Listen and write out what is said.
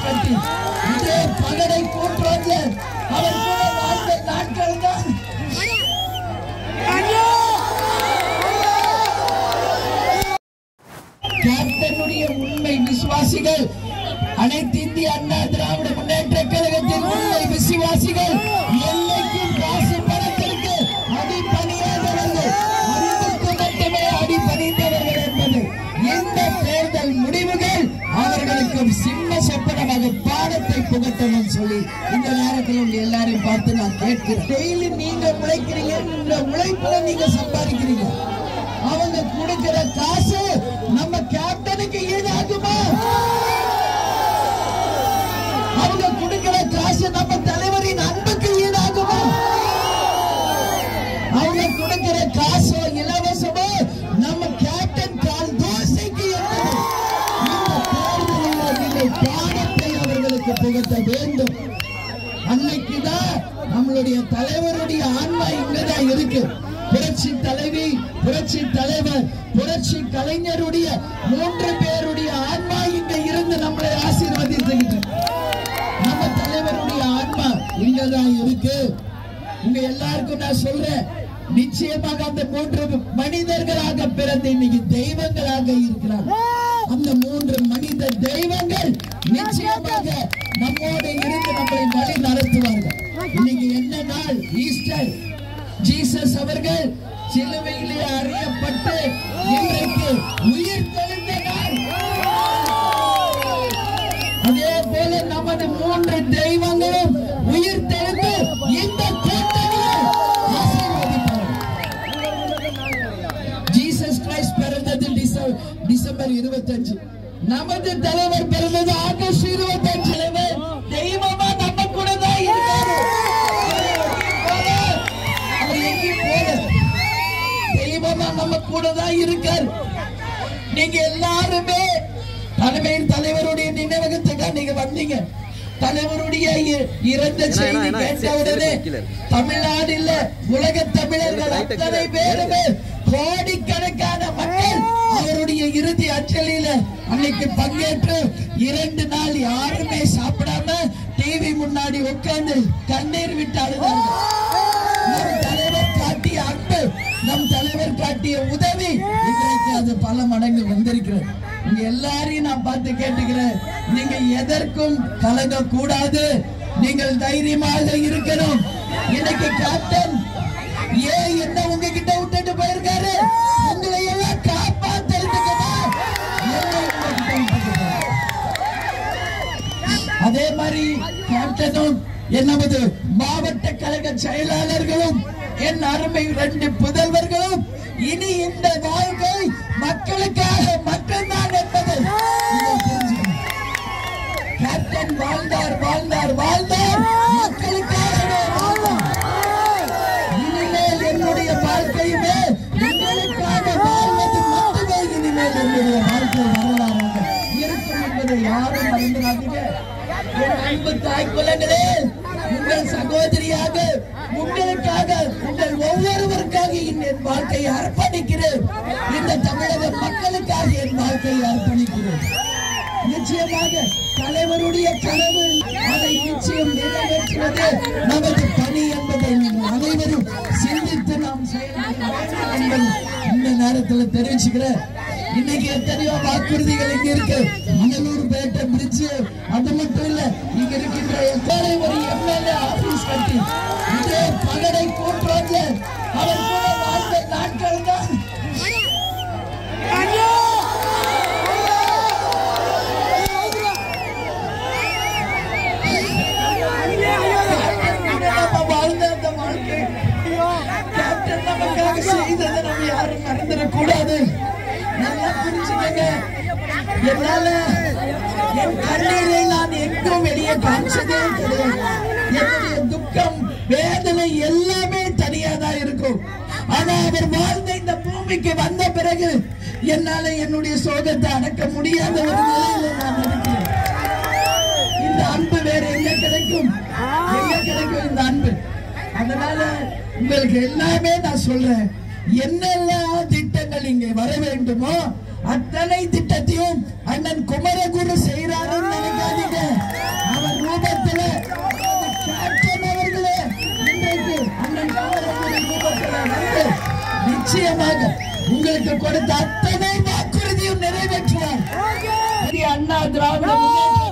கட்டி இதே பகடை கூட்டுவாங்க அவர் கூட வாழ்ந்த நாட்கள் தான் கேப்டனுடைய உண்மை விசுவாசிகள் அனைத்து இந்திய அண்ணா திராவிட முன்னேற்ற கழகத்தின் உண்மை விசுவாசிகள் எல்லைக்கும் காசு பணத்திற்கு அடிபணியாதவர்கள் அறிவுக்கு மட்டுமே அடிபணிந்தவர்கள் என்பது இந்த தேர்தல் முடிவுகள் அவர்களுக்கு சிம்ம சொப்பனமாக பாடத்தை புகட்டணும் சொல்லி இந்த நேரத்தில் உங்க எல்லாரையும் பார்த்து நான் கேட்கிறேன் டெய்லி நீங்க உழைக்கிறீங்க இந்த உழைப்புல நீங்க சம்பாதிக்கிறீங்க அவங்க கொடுக்கிற காசு நம்ம கேப்டனுக்கு ஈடாகுமா அவங்க கொடுக்கிற காசு நம்ம தலைவரின் அன்புக்கு ஈடாகுமா அவங்க கொடுக்கிற காசோ இலவசமோ நம்ம கேப்டன் கால் தோசைக்கு என்பது இந்த தேர்தலில் நீங்கள் பாடத்தை அவர்களுக்கு புகட்ட வேண்டும் அன்னைக்குதான் நம்மளுடைய தலைவருடைய ஆன்மா இங்கதான் இருக்கு புரட்சி தலைவி புரட்சி தலைவர் புரட்சி கலைஞருடைய மூன்று பேருடைய ஆன்மா இங்க இருந்து நம்மளை ஆசீர்வதித்துக்கிட்டு நம்ம தலைவருடைய ஆன்மா இங்கதான் இருக்கு உங்க எல்லாருக்கும் நான் சொல்றேன் நிச்சயமாக அந்த மூன்று மனிதர்களாக பிறந்து இன்னைக்கு தெய்வங்களாக இருக்கிறார் அந்த மூன்று மனித தெய்வங்கள் நிச்சயமாக நம்மோடு இருந்து நம்மை வழி நடத்துவார்கள் இன்னைக்கு என்ன நாள் ஈஸ்டர் ஜீசஸ் அவர்கள் சிலுவையிலே அறியப்பட்டு இன்றைக்கு உயிர் தெழுந்த நாள் அதே போல நமது மூன்று தெய்வங்களும் உயிர் தெழுந்து இந்த கூட்டணியை ஆசீர்வதிப்பார்கள் ஜீசஸ் கிரைஸ்ட் பிறந்தது டிச- டிசம்பர் இருபத்தஞ்சு நமது தலைவர் பிறந்தது ஆகஸ்ட் இருபத்தஞ்சு தலைவர் தெய்வமா நம்ம கூட தான் இருக்காரு அவர் எங்கேயும் போல தெய்வமா நம்ம கூட தான் இருக்காரு நீங்க எல்லாருமே தலைமையின் தலைவருடைய நினைவகத்துக்கு நீங்க வந்தீங்க தலைவருடைய இ- இறந்த செய்தி என்ன, கேட்ட சரி, உடனே சரி, கீழே. தமிழ்நாடு இல்ல உலக தமிழர்கள் ரைட்டு, அத்தனை கீழே. பேருமே கோடிக்கணக்கான மக்கள் அவருடைய இறுதி அஞ்சலியில அன்னைக்கு பங்கேற்று இரண்டு நாள் யாருமே சாப்பிடாம டிவி முன்னாடி உட்கார்ந்து கண்ணீர் விட்டு அழுதார்கள் நம் தலைவர் காட்டிய அன்பு நம் தலைவர் காட்டிய உதவி இன்றைக்கு அது பல மடங்கு வந்திருக்கிறது உங்க எல்லாரையும் நான் பார்த்து கேட்டுக்கிறேன் நீங்க எதற்கும் கலங்க கூடாது நீங்கள் தைரியமாக இருக்கணும் இன்னைக்கு கேப்டன் ஏன் என்ன உங்ககிட்ட விட்டுட்டு போயிருக்காரு உங்களை எல்லாம் காப்பாத்துறதுக்கு தான் என்னை உங்ககிட்ட விட்டுட்டு போயிருக்காரு. அதே மாதிரி கேப்டனும் எனது மாவட்ட கழக செயலாளர்களும் என் அருமை ரெண்டு புதல்வர்களும் இனி இந்த வாழ்க்கை மக்களுக்காக மட்டும்தான் என்பதை நீங்கள் தெரிஞ்சுக்கணும். கேப்டன் வாழ்ந்தார் வாழ்ந்தார் வாழ்ந்தார் மக்களுக்காகவே வாழ்ந்தார் இனிமேல் என்னுடைய வாழ்க்கையுமே உங்களுக்காக வாழ்வது மட்டுமே இனிமேல் என்னுடைய வாழ்க்கை வரலாறாக இருக்கும் என்பதை யாரும் மறந்துடாதீங்க என் அன்பு தாய் குலங்களே உங்கள் சகோதரியாக உங்களுக்காக உங்கள் ஒவ்வொருவருக்காக என் வாழ்க்கையை அர்ப்பணிக்கிறேன் இந்த தமிழக மக்களுக்காக என் வாழ்க்கையை அர்ப்பணிக்கிறேன் நிச்சயமாக தலைவருடைய கனவு அதை நிச்சயம் நிறைவேற்றுவது நமது பணி என்பதை நீங்கள் அனைவரும் சிந்தித்து நாம் செயல்பட வேண்டும் என்பதை இந்த நேரத்தில் தெரிவிச்சுக்கிறேன் இன்னைக்கு எத்தனையோ வாக்குறுதிகள் இங்க இருக்கு மணலூர் பேட்டை பிரிட்ஜ் அது மட்டும் இல்ல இங்க இருக்கின்ற எத்தனை ஒரு எம்எல்ஏ ஆபீஸ் கட்டி இதே பகடை கூட்டுவாங்க அவர் கூட வாழ்ந்த நாட்கள் தான் நம்ம வாழ்ந்த அந்த வாழ்க்கை கேப்டன் நமக்காக செய்ததை நம்ம யாரும் மறந்துடக்கூடாது நல்லா புரிஞ்சுக்கங்க என்னால என் கண்ணீரை நான் எங்கும் வெளியே காமிச்சதே கிடையாது என்னுடைய துக்கம் வேதனை எல்லாமே தனியா தான் இருக்கும் ஆனா அவர் வாழ்ந்த இந்த பூமிக்கு வந்த பிறகு என்னால என்னுடைய சோகத்தை அடக்க முடியாத ஒரு நிலையில நான் இருக்கிறேன் இந்த அன்பு வேற எங்க கிடைக்கும் எங்க கிடைக்கும் இந்த அன்பு அதனால உங்களுக்கு எல்லாமே நான் சொல்றேன் என்னெல்லாம் திட்டங்கள் இங்கே வர வேண்டுமோ அத்தனை திட்டத்தையும் அண்ணன் குமரகுரு செய்யறாருன்னு நினைக்காதீங்க நிச்சயமாக உங்களுக்கு கொடுத்த அத்தனை வாக்குறுதியும் நிறைவேற்றுவார் இந்திய அண்ணா திராவிட முன்னேற்ற